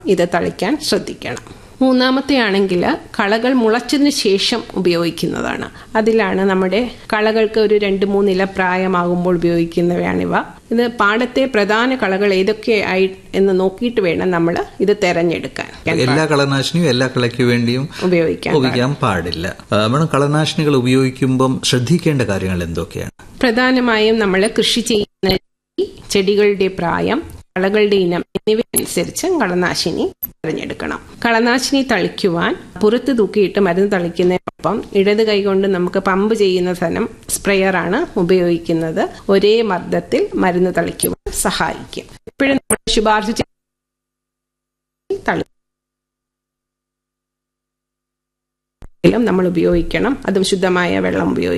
ഇത് തളിക്കാൻ ശ്രദ്ധിക്കണം മൂന്നാമത്തെ ആണെങ്കിൽ കളകൾ മുളച്ചതിന് ശേഷം ഉപയോഗിക്കുന്നതാണ് അതിലാണ് നമ്മുടെ കളകൾക്ക് ഒരു രണ്ട് മൂന്നില പ്രായമാകുമ്പോൾ ഉപയോഗിക്കുന്നവയാണിവ ഇത് പാടത്തെ പ്രധാന കളകൾ ഏതൊക്കെയായി എന്ന് നോക്കിയിട്ട് വേണം നമ്മൾ ഇത് തെരഞ്ഞെടുക്കാൻ എല്ലാ കളനാശിനിയും എല്ലാ കളയ്ക്ക് വേണ്ടിയും ഉപയോഗിക്കാൻ ഉപയോഗിക്കാൻ പാടില്ല ആ, മേഡം കളനാശിനികൾ ഉപയോഗിക്കുമ്പം ശ്രദ്ധിക്കേണ്ട കാര്യങ്ങൾ എന്തൊക്കെയാണ് പ്രധാനമായും നമ്മൾ കൃഷി ചെയ്യുന്ന രീതി, ചെടികളുടെ പ്രായം കളകളുടെ ഇനം എന്നിവയനുസരിച്ച് കളനാശിനി തിരഞ്ഞെടുക്കണം കളനാശിനി തളിക്കുവാൻ പുറത്ത് തൂക്കിയിട്ട് മരുന്ന് തളിക്കുന്നതിനൊപ്പം ഇടത് കൈകൊണ്ട് നമുക്ക് പമ്പ് ചെയ്യുന്ന തരം സ്പ്രെയറാണ് ഉപയോഗിക്കുന്നത് ഒരേ മർദ്ദത്തിൽ മരുന്ന് തളിക്കുവാൻ സഹായിക്കും എപ്പോഴും നമ്മൾ ശുപാർശ ചെയ്ത് തളി നമ്മൾ ഉപയോഗിക്കണം അതും ശുദ്ധമായ വെള്ളം ഉപയോഗിക്കണം